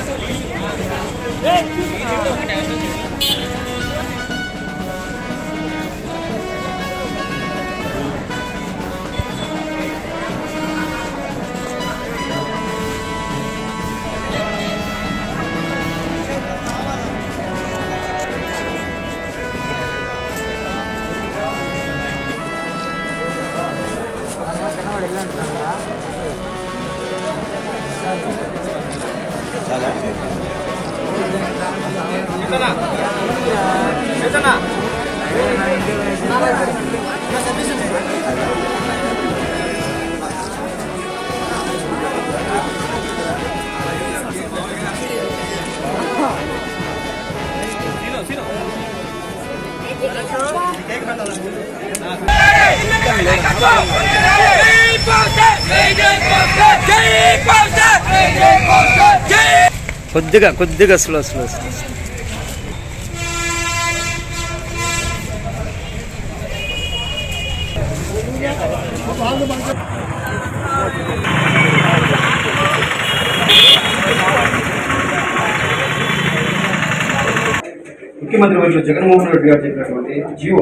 కొద్దిగా కొద్దిగా slow slow slow ముఖ్యమంత్రి వర్యులు జగన్మోహన్ రెడ్డి గారు చెప్పినటువంటి జియో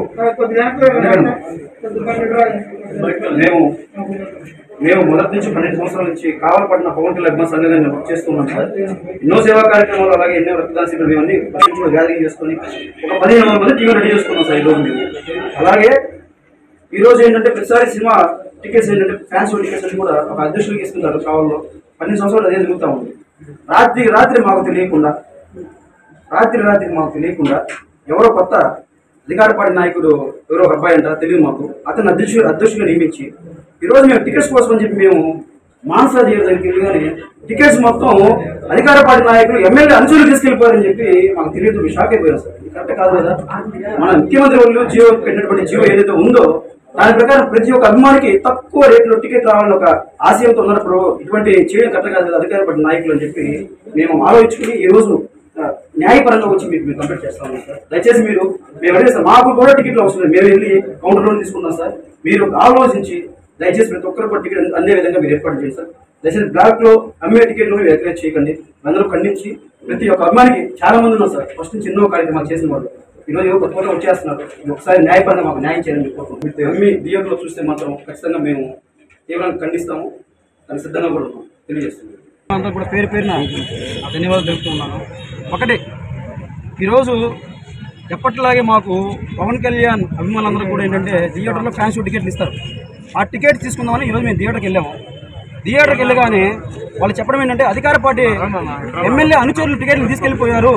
మేము మేము మొదటి నుంచి పన్నెండు సంవత్సరాల నుంచి కావాలపడిన పవన్ కళ్యాణ్ అభిమాన సంఘంగా మేము వర్క్ చేస్తున్నాం సార్ ఎన్నో సేవా కార్యక్రమాలు అలాగే ఎన్నో రక్తదాన శిబిరాలు ఇవన్నీ ఫస్ట్ కూడా గ్యాదరింగ్ చేసుకొని ఒక పదిహేను వందల మంది జీవో రెడీ చేసుకున్నాం సార్ ఈరోజు మేము అలాగే ఈ రోజు ఏంటంటే ప్రతిసారి సినిమా టికెట్స్ ఏంటంటే ఫ్యాన్స్ టికెట్స్ అన్ని కూడా ఒక అధ్యక్షుడికి ఇస్తున్నారు కావాలో పన్నెండు సంవత్సరాలు అదే జరుగుతూ ఉంది రాత్రి రాత్రి మాకు తెలియకుండా రాత్రి రాత్రి మాకు తెలియకుండా ఎవరో కొత్త అధికార పార్టీ నాయకుడు ఎవరో ఒక అబ్బాయి అంట తెలియదు మాకు అతను అధ్యక్షుడు అధ్యక్షుడిగా నియమించి ఈరోజు మేము టికెట్స్ కోసం అని చెప్పి మేము మానసా చేయడం దగ్గరికి వెళ్ళగానే టికెట్స్ మొత్తం అధికార పార్టీ నాయకులు ఎమ్మెల్యే అంచులు తీసుకెళ్లిపోయారని చెప్పి మాకు తెలియదు మేము షాక్ అయిపోయాం సార్ ఇది కరెక్ట్ కాదు కదా మన ముఖ్యమంత్రి వాళ్ళు జియో పెట్టినటువంటి జియో ఏదైతే ఉందో దాని ప్రకారం ప్రతి ఒక్క అభిమానికి తక్కువ రేట్లో టికెట్ రావాలని ఒక ఆశయంతో ఉన్నప్పుడు ఇటువంటి చేయడం కరెక్ట్ కాదు కదా అధికార పార్టీ నాయకులు అని చెప్పి మేము ఆలోచించుకుని ఈ రోజు ఆ, న్యాయపరంగా వచ్చి మీకు మేము కంప్లీట్ చేస్తా ఉన్నాం సార్ దయచేసి మీరు మేము అడిగే సార్ మాకు కూడా టికెట్లు అవసరం మేము వెళ్ళి కౌంటర్లో తీసుకున్నాం సార్ మీరు ఆలోచించి దయచేసి ప్రతి ఒక్కరు కూడా టికెట్ అందే విధంగా మీరు ఏర్పాటు చేయండి సార్ దయచేసి బ్లాక్ లో అమ్మే టికెట్లు మీరు ఎంకరేజ్ చేయకండి అందరూ ఖండించి ప్రతి ఒక్క అభిమానికి చాలా మంది ఉన్నారు సార్ ఫస్ట్ నుంచి ఎన్నో కార్యక్రమాలు చేసిన వాళ్ళు ఈ రోజు ఏవో కొత్త కొత్త వచ్చేస్తున్నారు ఇది ఒకసారి న్యాయపరంగా మాకు న్యాయం చేయాలని కోరుకుంటున్నాం మీరు ఎమ్మి దియోలో చూస్తే మాత్రం ఖచ్చితంగా మేము తీవ్రంగా ఖండిస్తాము దానికి సిద్ధంగా కూడా ఉన్నాం తెలియజేస్తున్నాం అందరూ కూడా పేరు పేరున ధన్యవాదాలు తెలుపుతున్నాను ఒకటి ఈరోజు ఎప్పటిలాగే మాకు పవన్ కళ్యాణ్ అభిమానులందరూ కూడా ఏంటంటే థియేటర్లో ఫ్యాన్స్ టికెట్లు ఇస్తారు ఆ టికెట్ తీసుకుందామని ఈరోజు మేము థియేటర్కి వెళ్ళాము థియేటర్కి వెళ్ళగానే వాళ్ళు చెప్పడం ఏంటంటే అధికార పార్టీ ఎమ్మెల్యే అనుచరులు టికెట్లు తీసుకెళ్ళిపోయారు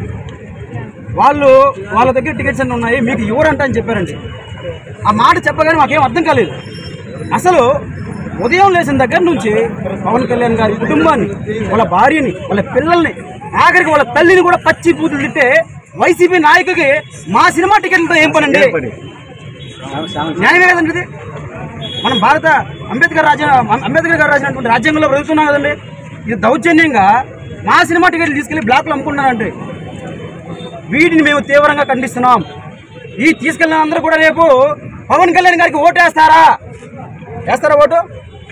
వాళ్ళు వాళ్ళ దగ్గర టికెట్స్ అన్నీ ఉన్నాయి మీకు ఎవరంట అని చెప్పారండి ఆ మాట చెప్పగానే మాకేం అర్థం కాలేదు అసలు ఉదయం లేచిన దగ్గర నుంచి పవన్ కళ్యాణ్ గారి కుటుంబాన్ని వాళ్ళ భార్యని వాళ్ళ పిల్లల్ని ఆఖరికి వాళ్ళ తల్లిని కూడా పచ్చి పూతులు తిట్టే వైసీపీ నాయకుడికి మా సినిమా టికెట్లతో ఏం పనండి న్యాయమే కదండి ఇది మనం భారత అంబేద్కర్ రాజ్య అంబేద్కర్ గారు రాసినటువంటి రాజ్యాంగంలో బ్రతుకుతున్నాం కదండి ఇది దౌర్జన్యంగా మా సినిమా టికెట్లు తీసుకెళ్లి బ్లాక్లో అమ్ముకుంటున్నారండి వీటిని మేము తీవ్రంగా ఖండిస్తున్నాం ఈ తీసుకెళ్ళిన అందరూ కూడా రేపు పవన్ కళ్యాణ్ గారికి ఓటు వేస్తారా వేస్తారా ఓటు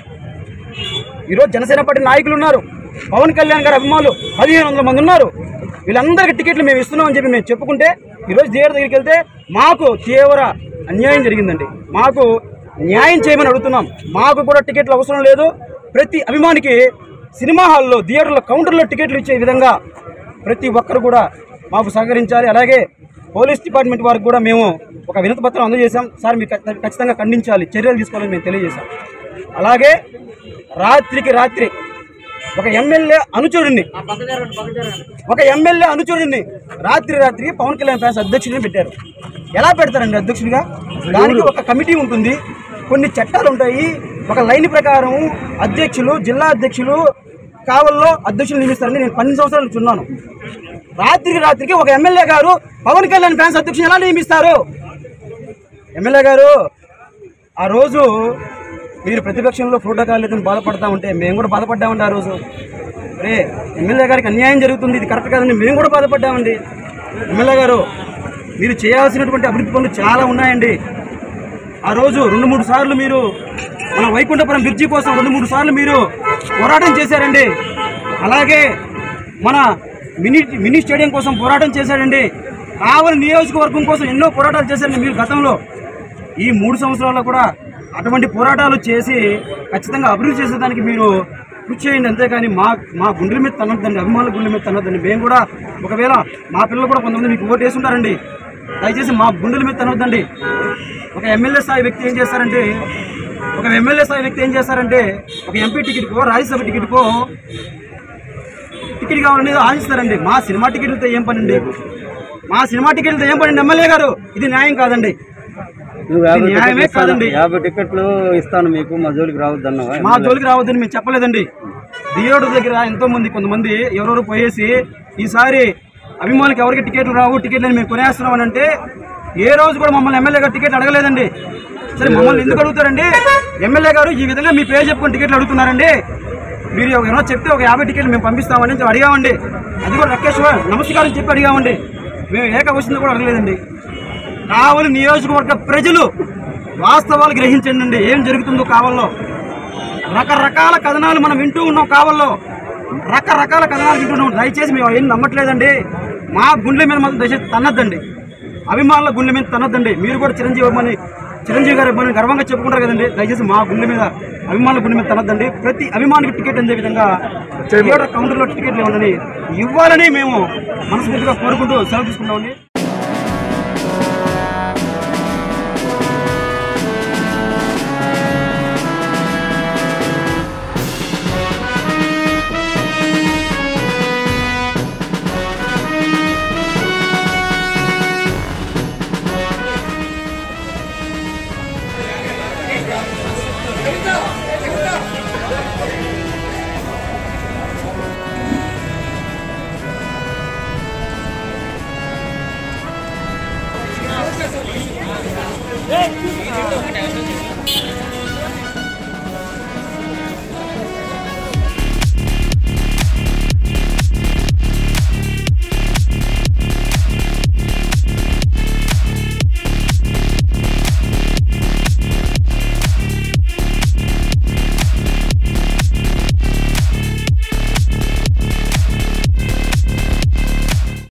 ఈరోజు జనసేన పార్టీ నాయకులు ఉన్నారు పవన్ కళ్యాణ్ గారి అభిమానులు పదిహేను వందల మంది ఉన్నారు వీళ్ళందరికీ టికెట్లు మేము ఇస్తున్నాం అని చెప్పి మేము చెప్పుకుంటే ఈరోజు థియేటర్ దగ్గరికి వెళ్తే మాకు తీవ్ర అన్యాయం జరిగిందండి మాకు న్యాయం చేయమని అడుగుతున్నాం మాకు కూడా టికెట్లు అవసరం లేదు ప్రతి అభిమానికి సినిమా హాల్లో థియేటర్లో కౌంటర్లో టికెట్లు ఇచ్చే విధంగా ప్రతి ఒక్కరు కూడా మాకు సహకరించాలి అలాగే పోలీస్ డిపార్ట్మెంట్ వారికి కూడా మేము ఒక వినతి పత్రం అందజేశాం సార్ మీరు ఖచ్చ- ఖచ్చితంగా ఖండించాలి చర్యలు తీసుకోవాలని మేము తెలియజేశాం అలాగే రాత్రికి రాత్రి ఒక ఎమ్మెల్యే అనుచరుడిని ఒక ఎమ్మెల్యే అనుచరుడిని రాత్రి రాత్రి పవన్ కళ్యాణ్ ఫ్యాన్స్ అధ్యక్షుడిని పెట్టారు ఎలా పెడతారండి అధ్యక్షుడిగా దానికి ఒక కమిటీ ఉంటుంది కొన్ని చట్టాలు ఉంటాయి ఒక లైన్ ప్రకారం అధ్యక్షులు జిల్లా అధ్యక్షులు కావల్లో అధ్యక్షులు నియమిస్తారని నేను పన్నెండు సంవత్సరాల నుంచి ఉన్నాను రాత్రికి రాత్రికి ఒక ఎమ్మెల్యే గారు పవన్ కళ్యాణ్ ఫ్యాన్స్ అధ్యక్షుని ఎలా నియమిస్తారు ఎమ్మెల్యే గారు ఆ రోజు మీరు ప్రతిపక్షంలో ప్రోటోకాల్ లేదని బాధపడతా ఉంటే మేము కూడా బాధపడ్డామండి ఆ రోజు రే ఎమ్మెల్యే గారికి అన్యాయం జరుగుతుంది ఇది కరెక్ట్ కాదని మేము కూడా బాధపడ్డామండి ఎమ్మెల్యే గారు మీరు చేయాల్సినటువంటి అభివృద్ధి పనులు చాలా ఉన్నాయండి ఆ రోజు రెండు మూడు సార్లు మీరు మన వైకుంఠపురం బ్రిడ్జి కోసం రెండు మూడు సార్లు మీరు పోరాటం చేశారండి అలాగే మన మినీ మినీ స్టేడియం కోసం పోరాటం చేశాడండి కావలి నియోజకవర్గం కోసం ఎన్నో పోరాటాలు చేశారండి మీరు గతంలో ఈ మూడు సంవత్సరాల్లో కూడా అటువంటి పోరాటాలు చేసి ఖచ్చితంగా అభివృద్ధి చేసేదానికి మీరు కృషి చేయండి అంతేగాని మా మా గుండెల మీద తనొద్దండి అభిమానుల గుండెల మీద తనొద్దండి మేము కూడా ఒకవేళ మా పిల్లలు కూడా కొంతమంది మీకు ఓటు వేసుంటారండి దయచేసి మా గుండెల మీద తనొద్దండి ఒక ఎమ్మెల్యే స్థాయి వ్యక్తి ఏం చేస్తారంటే ఒక ఎమ్మెల్యే స్థాయి వ్యక్తి ఏం చేస్తారంటే ఒక ఎంపీ టికెట్కో రాజ్యసభ టికెట్కో టికెట్ కావాలని ఆశిస్తారండి మా సినిమా టికెట్లతో ఏం పని అండి మా సినిమా టికెట్లతో ఏం పని ఎమ్మెల్యే గారు ఇది న్యాయం కాదండి నువ్వు ఇది యాభై న్యాయమే టికెట్లు కాదండి ఇస్తాను. యాభై టికెట్లు ఇస్తాను మీకు మా జోలికి రావద్దన్నావా మా జోలికి రావద్దని మేము చెప్పలేదండి దియోడు దగ్గర ఎంతో మంది కొంతమంది ఎవరెవరు పోయేసి ఈసారి అభిమానులకు ఎవరికి టికెట్లు రావు టికెట్లు మేము కొనేస్తున్నాం అని అంటే ఏ రోజు కూడా మమ్మల్ని ఎమ్మెల్యే గారు టికెట్లు అడగలేదండి సరే మమ్మల్ని ఎందుకు అడుగుతారండి ఎమ్మెల్యే గారు ఈ విధంగా మీ పేరు చెప్పుకొని టికెట్లు అడుగుతున్నారండి మీరు ఏమైనా చెప్తే ఒక యాభై టికెట్లు మేము పంపిస్తామని చెప్పి అడిగామండి అది కూడా రకేష్ నమస్కారం చెప్పి అడిగామండి మేము ఏక వచ్చింది కూడా అడగలేదండి కావలి నియోజకవర్గ ప్రజలు వాస్తవాలు గ్రహించండి ఏం జరుగుతుందో కావాలో రకరకాల కథనాలు మనం వింటూ ఉన్నాం కావల్లో రకరకాల కథనాలు వింటున్నాం దయచేసి మేము ఏం నమ్మట్లేదండి మా గుండెల మీద మాత్రం దయచేసి తన్నద్దండి అభిమానుల గుండెల మీద తన్నద్దండి మీరు కూడా చిరంజీవి అభిమాని చిరంజీవి గారి అభిమాని గర్వంగా చెప్పుకుంటారు కదండి దయచేసి మా గుండె మీద అభిమానుల గుండె మీద తనద్దండి ప్రతి అభిమానికి టికెట్ అందే విధంగా థియేటర్ కౌంటర్లో టికెట్లు ఇవ్వాలని ఇవ్వాలని మేము మనస్ఫూర్తిగా కోరుకుంటూ సెలవు తీసుకుంటామండి